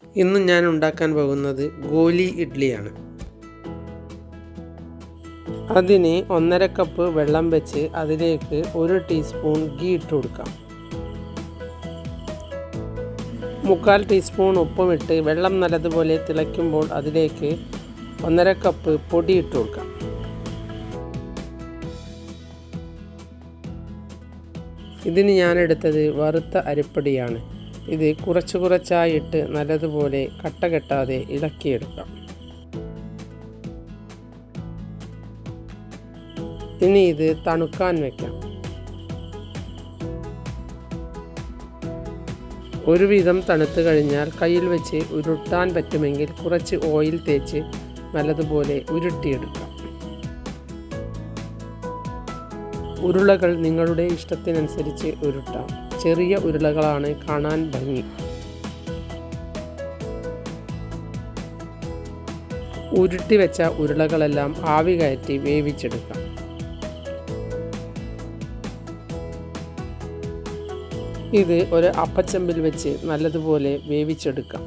ഇന്ന് ഞാൻ ഉണ്ടാക്കാൻ പോകുന്നത് ഗോലി ഇഡ്ഡലിയാണ് അതിന് ഒന്നര കപ്പ് വെള്ളം വെച്ച് അതിലേക്ക് ഒരു ടീസ്പൂൺ ഗീ ഇട്ട് കൊടുക്കാം മുക്കാൽ ടീസ്പൂൺ ഉപ്പുമിട്ട് വെള്ളം നല്ലതുപോലെ തിളയ്ക്കുമ്പോൾ അതിലേക്ക് ഒന്നര കപ്പ് പൊടി ഇട്ട് കൊടുക്കാം ഇതിന് ഞാൻ എടുത്തത് വറുത്ത അരിപ്പൊടിയാണ് ഇത് കുറച്ച് കുറച്ചായിട്ട് നല്ലതുപോലെ കട്ട കെട്ടാതെ ഇളക്കിയെടുക്കാം ഇനി ഇത് തണുക്കാൻ വെക്കാം ഒരുവിധം തണുത്ത് കഴിഞ്ഞാൽ കയ്യിൽ വെച്ച് ഉരുട്ടാൻ പറ്റുമെങ്കിൽ കുറച്ച് ഓയിൽ തേച്ച് നല്ലതുപോലെ ഉരുട്ടിയെടുക്കാം ഉരുളകൾ നിങ്ങളുടെ ഇഷ്ടത്തിനനുസരിച്ച് ഉരുട്ടാം ചെറിയ ഉരുളകളാണ് കാണാൻ ഭംഗി ഉരുട്ടി വെച്ച ഉരുളകളെല്ലാം ആവി കയറ്റി വേവിച്ചെടുക്കാം ഇത് ഒരു അപ്പച്ചമ്പിൽ വെച്ച് നല്ലതുപോലെ വേവിച്ചെടുക്കാം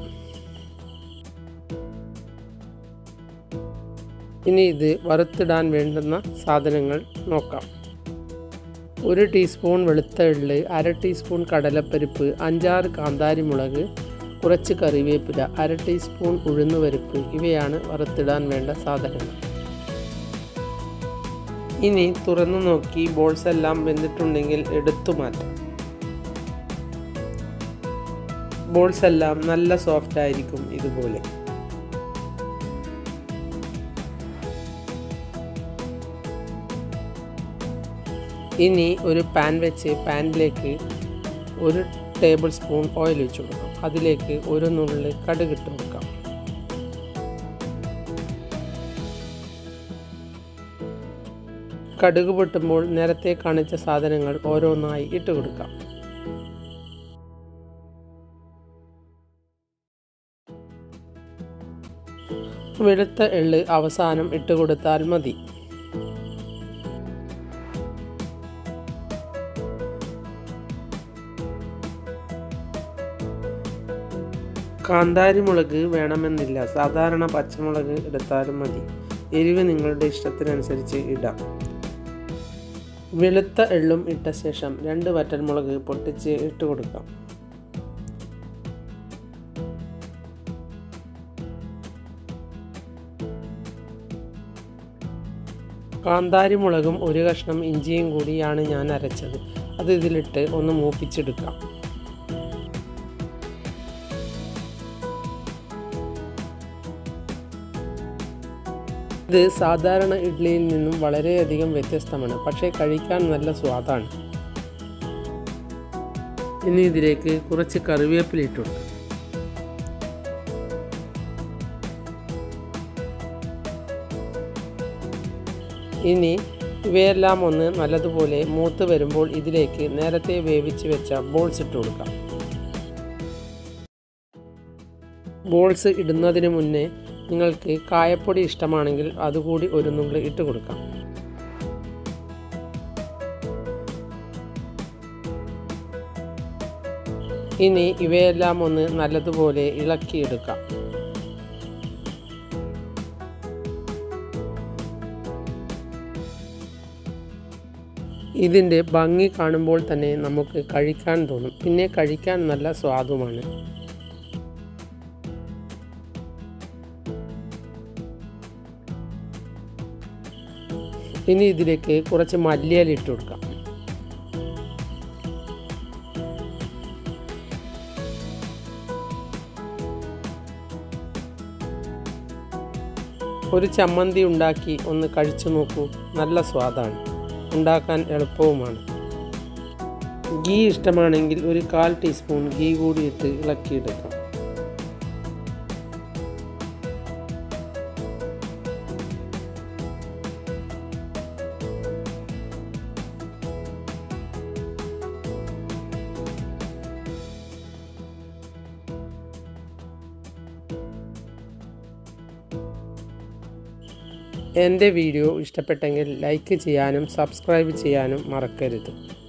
ഇനി ഇത് വറുത്തിടാൻ വേണ്ടുന്ന സാധനങ്ങൾ നോക്കാം ഒരു ടീസ്പൂൺ വെളുത്ത എള്ള് അര ടീസ്പൂൺ കടലപ്പരിപ്പ് അഞ്ചാറ് കാന്താരി മുളക് കുറച്ച് കറിവേപ്പില അര ടീസ്പൂൺ ഉഴുന്നുപരിപ്പ് ഇവയാണ് വറുത്തിടാൻ വേണ്ട സാധനങ്ങൾ ഇനി തുറന്നു നോക്കി ബോൾസ് എല്ലാം വെന്തിട്ടുണ്ടെങ്കിൽ എടുത്തു മാറ്റാം ബോൾസ് എല്ലാം നല്ല സോഫ്റ്റ് ആയിരിക്കും ഇതുപോലെ ഇനി ഒരു പാൻ വെച്ച് പാനിലേക്ക് ഒരു ടേബിൾ സ്പൂൺ ഓയിൽ ഒഴിച്ച് കൊടുക്കാം അതിലേക്ക് ഒരു നുള്ളി കടുകിട്ട് കൊടുക്കാം കടുക് പൊട്ടുമ്പോൾ നേരത്തെ കാണിച്ച സാധനങ്ങൾ ഓരോന്നായി ഇട്ട് കൊടുക്കാം വെളുത്ത എള്ള് അവസാനം ഇട്ട് കൊടുത്താൽ മതി കാന്താരി മുളക് വേണമെന്നില്ല സാധാരണ പച്ചമുളക് എടുത്താലും മതി എരിവ് നിങ്ങളുടെ ഇഷ്ടത്തിനനുസരിച്ച് ഇടാം വെളുത്ത എള്ളും ഇട്ട ശേഷം രണ്ട് വറ്റൽമുളക് പൊട്ടിച്ച് ഇട്ട് കൊടുക്കാം കാന്താരി മുളകും ഒരു കഷ്ണം ഇഞ്ചിയും കൂടിയാണ് ഞാൻ അരച്ചത് അത് ഇതിലിട്ട് ഒന്ന് മൂപ്പിച്ചെടുക്കാം ഇത് സാധാരണ ഇഡ്ഡലിയിൽ നിന്നും വളരെയധികം വ്യത്യസ്തമാണ് പക്ഷേ കഴിക്കാൻ നല്ല സ്വാദാണ് ഇനി ഇതിലേക്ക് കുറച്ച് കറിവേപ്പില ഇട്ടുണ്ട് ഇനി ഇവയെല്ലാം ഒന്ന് നല്ലതുപോലെ മൂത്ത് വരുമ്പോൾ ഇതിലേക്ക് നേരത്തെ വേവിച്ച് വെച്ച ബോൾസ് ഇട്ട് കൊടുക്കാം ബോൾസ് ഇടുന്നതിന് മുന്നേ നിങ്ങൾക്ക് കായപ്പൊടി ഇഷ്ടമാണെങ്കിൽ അതുകൂടി ഒരു നുള്ളി ഇട്ട് കൊടുക്കാം ഇനി ഇവയെല്ലാം ഒന്ന് നല്ലതുപോലെ ഇളക്കിയെടുക്കാം ഇതിൻ്റെ ഭംഗി കാണുമ്പോൾ തന്നെ നമുക്ക് കഴിക്കാൻ തോന്നും പിന്നെ കഴിക്കാൻ നല്ല സ്വാദുമാണ് ഇനി ഇതിലേക്ക് കുറച്ച് മല്ലിയില ഇട്ട് കൊടുക്കാം ഒരു ചമ്മന്തി ഉണ്ടാക്കി ഒന്ന് കഴിച്ചു നോക്കൂ നല്ല സ്വാദാണ് ഉണ്ടാക്കാൻ എളുപ്പവുമാണ് ഗീ ഇഷ്ടമാണെങ്കിൽ ഒരു കാൽ ടീസ്പൂൺ ഗീ കൂടി ഇട്ട് ഇളക്കിയെടുക്കാം എൻ്റെ വീഡിയോ ഇഷ്ടപ്പെട്ടെങ്കിൽ ലൈക്ക് ചെയ്യാനും സബ്സ്ക്രൈബ് ചെയ്യാനും മറക്കരുത്